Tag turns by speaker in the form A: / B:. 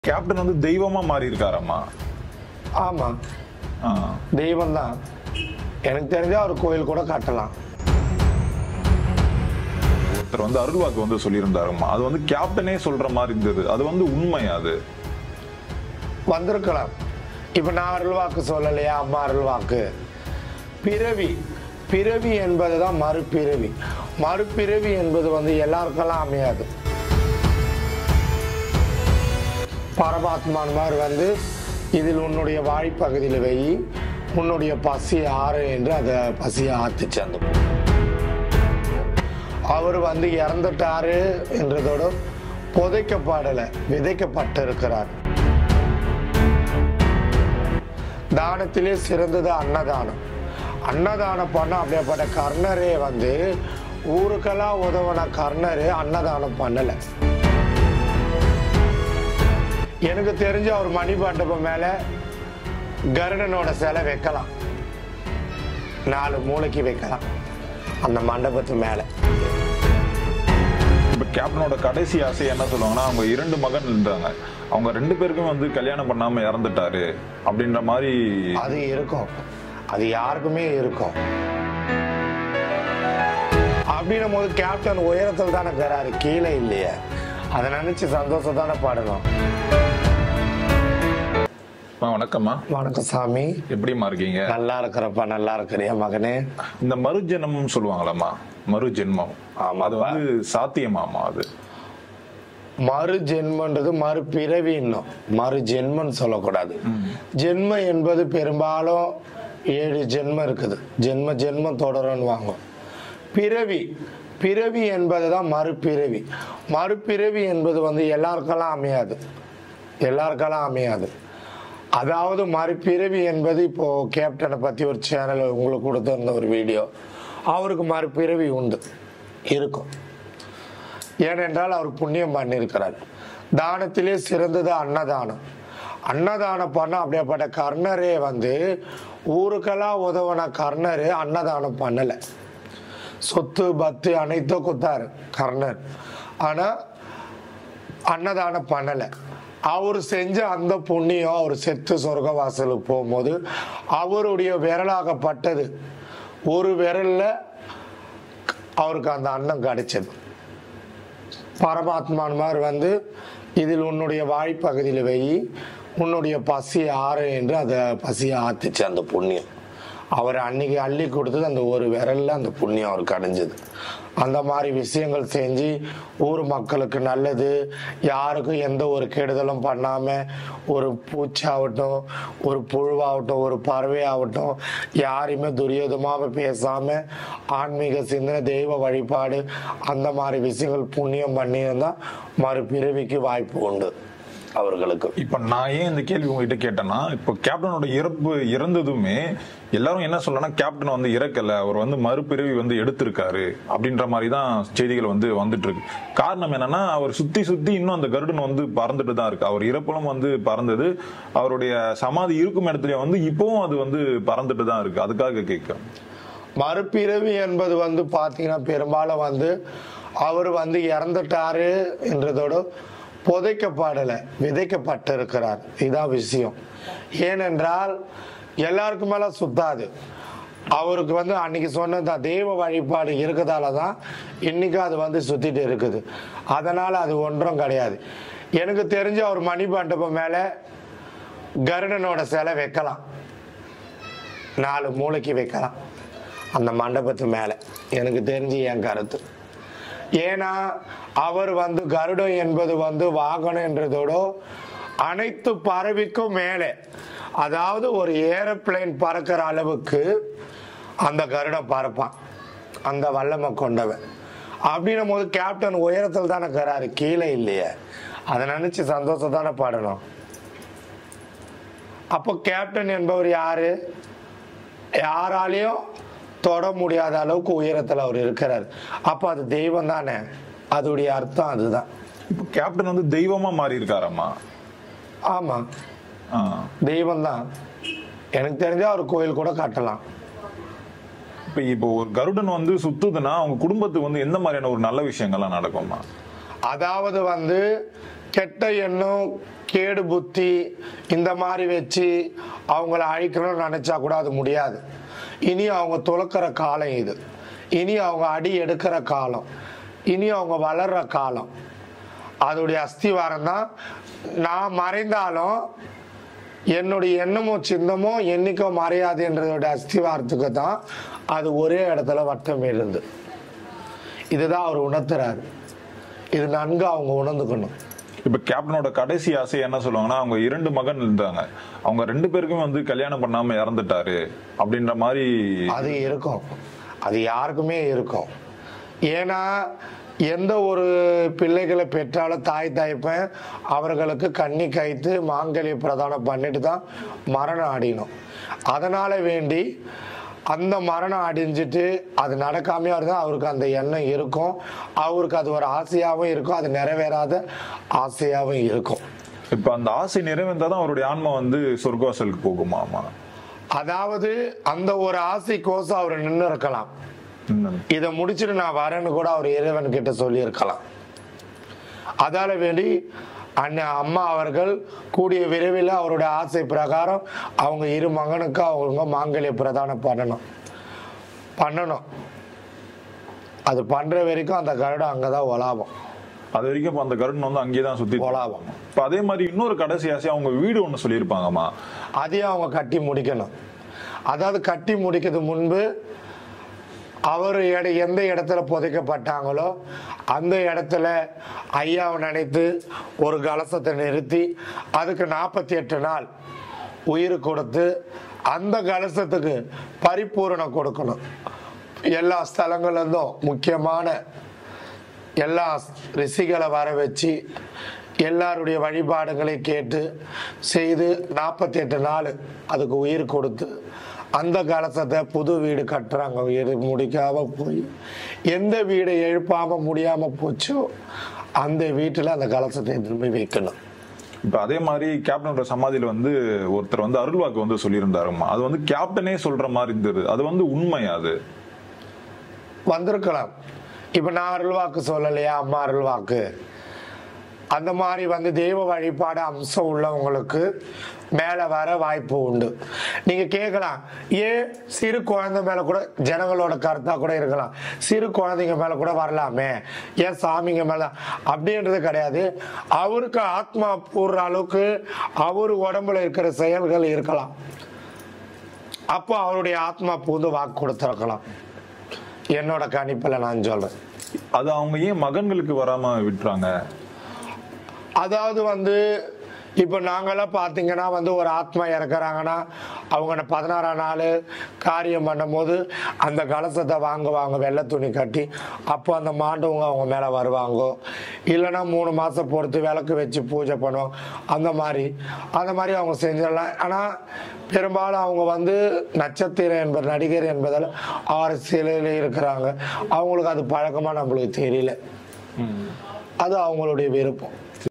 A: Captain வந்து தெய்வமா மாறி இருக்காராமா
B: ஆமா தெய்வம் தான் எனக்கு தெரிஞ்சா அவர் கோயில் கூட கட்டலாம்
A: ஒருத்தர் வந்து அருள்வாக்கு வந்து சொல்லியிருந்தாருமா அது வந்து கேப்டனே சொல்ற மாதிரி இருந்தது அது வந்து உண்மை அது
B: வந்திருக்கலாம் இப்ப நான் அருள்வாக்கு சொல்லலையா அம்மா அருள்வாக்கு பிறவி பிறவி என்பதுதான் மறுபிறவி மறுபிறவி என்பது வந்து எல்லாருக்கெல்லாம் அமையாது பரமாத்மான் மாதிரி வந்து இதில் உன்னுடைய வாய்ப்பகுதியில் வை உன்னுடைய பசி ஆறு என்று அதை பசியை ஆத்துச்சு அந்த பொண்ணு. அவர் வந்து இறந்துட்டாரு என்றதோடு புதைக்கப்படலை விதைக்கப்பட்டிருக்கிறார் தானத்திலே சிறந்தது அன்னதானம் அன்னதானம் பண்ண அப்படியேப்பட்ட கர்ணரே வந்து ஊருக்கெல்லாம் உதவின கர்ணரு அன்னதானம் பண்ணல எனக்கு தெரிஞ்ச அவர் மணிமண்டபம் மேல கருடனோட சிலை வைக்கலாம் நாலு மூளைக்கு வைக்கலாம் அந்த மண்டபத்து மேல
A: இப்ப கேப்டனோட கடைசி ஆசை என்ன சொல்லுவாங்கன்னா அவங்க இரண்டு மகன் இருந்தாங்க அவங்க ரெண்டு பேருக்கும் வந்து கல்யாணம் பண்ணாம இறந்துட்டாரு அப்படின்ற மாதிரி
B: அது இருக்கும் அது யாருக்குமே இருக்கும் அப்படின்னும் போது கேப்டன் உயரத்தில் தானே இருக்கிறாரு கீழே இல்லையே அதை நினைச்சு சந்தோஷம் தானே பாடணும்
A: அம்மா, வணக்கம்மா
B: வணக்கம் சாமி
A: எப்படிம்மா இருக்கீங்க
B: நல்லா இருக்கிறப்பா நல்லா இருக்கிறியா மகனே
A: இந்த மறுஜென்மம் சொல்லுவாங்களாம்மா மறு ஜென்மம்
B: ஆமா.
A: அது வந்து சாத்தியமாமா அது
B: மறு ஜென்மன்றது மறு பிறவி இன்னும் மறு ஜென்மன்னு சொல்லக்கூடாது ஜென்ம என்பது பெரும்பாலும் ஏழு ஜென்மம் இருக்குது ஜென்ம ஜென்மம் தொடரும்னு வாங்கும் பிறவி பிறவி என்பது தான் மறுபிறவி மறுபிறவி என்பது வந்து எல்லாருக்கெல்லாம் அமையாது எல்லாருக்கெல்லாம் அமையாது அதாவது மறுபிறவி என்பது இப்போ கேப்டனை பற்றி ஒரு சேனல் உங்களுக்கு கொடுத்திருந்த ஒரு வீடியோ அவருக்கு மறுபிறவி உண்டு இருக்கும் ஏனென்றால் அவர் புண்ணியம் பண்ணியிருக்கிறார் தானத்திலே சிறந்தது அன்னதானம் அன்னதானம் பண்ண அப்படியேப்பட்ட கர்ணரே வந்து ஊருக்கெல்லாம் உதவின கர்ணரு அன்னதானம் பண்ணலை சொத்து பத்து அனைத்தும் கொடுத்தாரு கர்ணர் ஆனா அன்னதானம் பண்ணலை அவர் செஞ்ச அந்த புண்ணியம் அவர் செத்து சொர்க்க வாசலுக்கு போகும்போது அவருடைய விரலாகப்பட்டது ஒரு விரல்ல அவருக்கு அந்த அன்னம் கிடைச்சது பரமாத்மான் மாதிரி வந்து இதில் உன்னுடைய வாய்ப்பகுதியில் வை உன்னுடைய பசி ஆறு என்று அதை பசியை ஆத்துச்சு அந்த புண்ணியம் அவர் அன்னைக்கு அள்ளி கொடுத்தது அந்த ஒரு விரல்ல அந்த புண்ணியம் அவருக்கு அடைஞ்சது அந்த மாதிரி விஷயங்கள் செஞ்சு ஊர் மக்களுக்கு நல்லது யாருக்கும் எந்த ஒரு கெடுதலும் பண்ணாம ஒரு பூச்சாகட்டும் ஒரு புழுவாகட்டும் ஒரு பறவையாகட்டும் யாரையுமே துரியோதமாக பேசாம ஆன்மீக சிந்தனை தெய்வ வழிபாடு அந்த மாதிரி விஷயங்கள் புண்ணியம் பண்ணியிருந்தா மறுபிறவிக்கு வாய்ப்பு உண்டு அவர்களுக்கு
A: இப்ப நான் ஏன் இந்த கேள்வி உங்ககிட்ட கேட்டேன்னா இப்போ கேப்டனோட இறப்பு இறந்ததுமே எல்லாரும் என்ன சொல்லலாம் கேப்டன் வந்து இறக்கல அவர் வந்து மறுபிறவி வந்து எடுத்திருக்காரு அப்படின்ற மாதிரி தான் செய்திகள் வந்து வந்துட்டு இருக்கு காரணம் என்னன்னா அவர் சுத்தி சுத்தி இன்னும் அந்த கருடன் வந்து பறந்துட்டு தான் இருக்கு அவர் இறப்பலும் வந்து பறந்தது அவருடைய சமாதி இருக்கும் இடத்துல வந்து இப்பவும் அது வந்து பறந்துட்டு தான் இருக்கு அதுக்காக கேட்கிறேன்
B: மறுபிறவி என்பது வந்து பார்த்தீங்கன்னா பெரும்பாலும் வந்து அவர் வந்து இறந்துட்டாரு என்றதோடு புதைக்கப்படலை விதைக்கப்பட்டிருக்கிறார் இதுதான் விஷயம் ஏனென்றால் எல்லாருக்கும் மேல சுத்தாது அவருக்கு வந்து அன்னைக்கு சொன்ன தெய்வ வழிபாடு இருக்கிறதால தான் இன்னைக்கு அது வந்து சுத்திட்டு இருக்குது அதனால அது ஒன்றும் கிடையாது எனக்கு தெரிஞ்ச அவர் மணிமண்டபம் மேல கருடனோட சிலை வைக்கலாம் நாலு மூளைக்கு வைக்கலாம் அந்த மண்டபத்து மேலே எனக்கு தெரிஞ்சு என் கருத்து ஏன்னா அவர் வந்து கருடம் என்பது வந்து வாகனம் என்றதோட அனைத்து பறவைக்கும் மேலே அதாவது ஒரு ஏரோப்ளேன் பறக்கிற அளவுக்கு அந்த கருடம் பறப்பான் அந்த வல்லமை கொண்டவன் அப்படின்னும் போது கேப்டன் உயரத்தில் தானே இருக்கிறாரு கீழே இல்லையே அதை நினைச்சு சந்தோஷம் தானே பாடணும் அப்போ கேப்டன் என்பவர் யாரு யாராலையும் தொட முடியாத அளவுக்கு உயரத்தில் அவர் இருக்கிறார் அப்போ அது தெய்வம் தானே அதோடைய அர்த்தம் அதுதான்
A: இப்போ கேப்டன் வந்து தெய்வமா மாறி இருக்காராமா
B: ஆமாம் தெய்வம் தான் எனக்கு தெரிஞ்சா அவர் கோயில் கூட கட்டலாம்
A: இப்போ இப்போ ஒரு கருடன் வந்து சுத்துதுன்னா அவங்க குடும்பத்துக்கு வந்து எந்த மாதிரியான ஒரு நல்ல விஷயங்கள்லாம் நடக்குமா
B: அதாவது வந்து கெட்ட எண்ணம் கேடு புத்தி இந்த மாதிரி வச்சு அவங்கள அழிக்கணும்னு நினைச்சா கூட அது முடியாது இனி அவங்க துளக்கிற காலம் இது இனி அவங்க அடி எடுக்கிற காலம் இனி அவங்க வளர்ற காலம் அதோடைய அஸ்திவாரம் தான் நான் மறைந்தாலும் என்னுடைய எண்ணமோ சின்னமோ என்னைக்கோ மறையாதுன்றதோட அஸ்திவாரத்துக்கு தான் அது ஒரே இடத்துல வட்டம் இருந்து இதுதான் அவர் உணர்த்துறாரு இது நன்கு அவங்க உணர்ந்துக்கணும்
A: இப்ப கேப்டனோட கடைசி ஆசை என்ன சொல்லுவாங்கன்னா அவங்க இரண்டு மகன் இருந்தாங்க அவங்க ரெண்டு பேருக்குமே வந்து கல்யாணம் பண்ணாம இறந்துட்டாரு அப்படின்ற மாதிரி
B: அது இருக்கும் அது யாருக்குமே இருக்கும் ஏன்னா எந்த ஒரு பிள்ளைகளை பெற்றாலும் தாய் தாய்ப்பன் அவர்களுக்கு கண்ணி கைத்து மாங்கல்ய பிரதானம் பண்ணிட்டு தான் மரணம் அடையணும் அதனால வேண்டி அந்த மரணம் அடைஞ்சிட்டு அது நடக்காமையா இருந்தா அவருக்கு அந்த எண்ணம் இருக்கும் அவருக்கு அது ஒரு ஆசையாகவும் இருக்கும் அது நிறைவேறாத ஆசையாகவும் இருக்கும்
A: இப்ப அந்த ஆசை நிறைவேந்தாதான் அவருடைய ஆன்மா வந்து சொர்க்கவாசலுக்கு போகுமா ஆமா
B: அதாவது அந்த ஒரு ஆசைக்கோசம் அவர் நின்று இருக்கலாம்
A: ம்.
B: இதை முடிச்சுட்டு நான் வரேன்னு கூட அவர் இறைவன் கிட்ட சொல்லியிருக்கலாம் அதால வேண்டி அண்ணன் அம்மா அவர்கள் கூடிய விரைவில் அவருடைய ஆசை பிரகாரம் அவங்க இரு மகனுக்கு அவங்க மாங்கல்ய பிரதானம் பண்ணணும் பண்ணணும் அது பண்ற வரைக்கும் அந்த கருடம் அங்கதான் உலாபம்
A: அது வரைக்கும் இப்ப அந்த கருடன் வந்து அங்கேயே தான் சுத்தி
B: உலாபம்
A: இப்ப அதே மாதிரி இன்னொரு கடைசி ஆசை அவங்க வீடு ஒண்ணு சொல்லியிருப்பாங்கம்மா
B: அதையும் அவங்க கட்டி முடிக்கணும் அதாவது கட்டி முடிக்கிறது முன்பு அவர் எட எந்த இடத்துல புதைக்கப்பட்டாங்களோ அந்த இடத்துல ஐயாவை நினைத்து ஒரு கலசத்தை நிறுத்தி அதுக்கு நாற்பத்தி எட்டு நாள் உயிர் கொடுத்து அந்த கலசத்துக்கு பரிபூரணம் கொடுக்கணும் எல்லா ஸ்தலங்கள்லேருந்தும் முக்கியமான எல்லா ரிஷிகளை வர வச்சு எல்லாருடைய வழிபாடுகளை கேட்டு செய்து நாற்பத்தி எட்டு நாள் அதுக்கு உயிர் கொடுத்து அந்த கலசத்தை புது வீடு கட்டுறாங்க உயிர் முடிக்காம போய் எந்த வீடை எழுப்பாம முடியாம போச்சோ அந்த வீட்டில் அந்த கலசத்தை திரும்பி வைக்கணும்
A: இப்ப அதே மாதிரி கேப்டனோட சமாதியில வந்து ஒருத்தர் வந்து அருள்வாக்கு வந்து சொல்லியிருந்தாருமா அது வந்து கேப்டனே சொல்ற மாதிரி இருந்தது அது வந்து உண்மை அது
B: வந்திருக்கலாம் இப்ப நான் அருள்வாக்கு சொல்லலையா அம்மா அருள்வாக்கு அந்த மாதிரி வந்து தெய்வ வழிபாடு அம்சம் உள்ளவங்களுக்கு மேல வர வாய்ப்பு உண்டு நீங்க கேட்கலாம் ஏன் சிறு குழந்தை மேல கூட ஜனங்களோட கருத்தா கூட இருக்கலாம் சிறு குழந்தைங்க மேல கூட வரலாமே ஏன் சாமிங்க மேல அப்படின்றது கிடையாது அவருக்கு ஆத்மா பூர்ற அளவுக்கு அவர் உடம்புல இருக்கிற செயல்கள் இருக்கலாம் அப்போ அவருடைய ஆத்மா பூந்து வாக்கு கொடுத்துருக்கலாம் என்னோட கணிப்பில் நான் சொல்றேன்
A: அது அவங்க ஏன் மகன்களுக்கு வராம விட்டுறாங்க
B: அதாவது வந்து இப்போ நாங்கெல்லாம் பார்த்தீங்கன்னா வந்து ஒரு ஆத்மா இறக்குறாங்கன்னா அவங்க பதினாறாம் நாள் காரியம் பண்ணும்போது அந்த கலசத்தை வாங்குவாங்க வெள்ளை துணி கட்டி அப்போ அந்த மாண்டவங்க அவங்க மேலே வருவாங்க இல்லைன்னா மூணு மாதம் பொறுத்து விளக்கு வச்சு பூஜை பண்ணுவோம் அந்த மாதிரி அந்த மாதிரி அவங்க செஞ்சிடலாம் ஆனால் பெரும்பாலும் அவங்க வந்து நட்சத்திரம் என்பது நடிகர் என்பதால் ஆறு சிலையில் இருக்கிறாங்க அவங்களுக்கு அது பழக்கமாக நம்மளுக்கு தெரியல அது அவங்களுடைய விருப்பம்